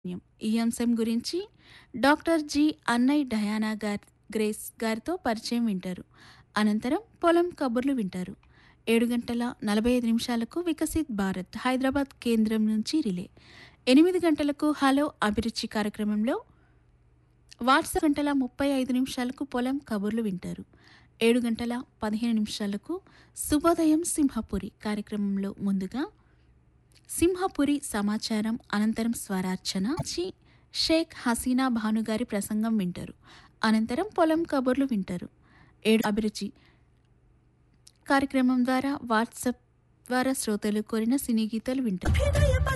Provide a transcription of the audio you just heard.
ఈ అంశం గురించి డాక్టర్ జి అన్నయ్ డయానా గార్ గ్రేస్ గారితో పరిచయం వింటారు అనంతరం పొలం కబుర్లు వింటారు ఏడు గంటల నలభై ఐదు నిమిషాలకు వికసిత్ భారత్ హైదరాబాద్ కేంద్రం నుంచి రిలే ఎనిమిది గంటలకు హలో అభిరుచి కార్యక్రమంలో వాట్సాప్ గంటల ముప్పై ఐదు నిమిషాలకు పొలం కబుర్లు వింటారు ఏడు గంటల పదిహేను నిమిషాలకు శుభోదయం సింహపురి కార్యక్రమంలో ముందుగా సింహపురి సమాచారం అనంతరం స్వరార్చన చి షేక్ హసీనా భానుగారి ప్రసంగం వింటారు అనంతరం పొలం కబుర్లు వింటారు ఏడు అభిరుచి కార్యక్రమం ద్వారా వాట్సాప్ ద్వారా శ్రోతలు కోరిన సినీ గీతాలు వింటారు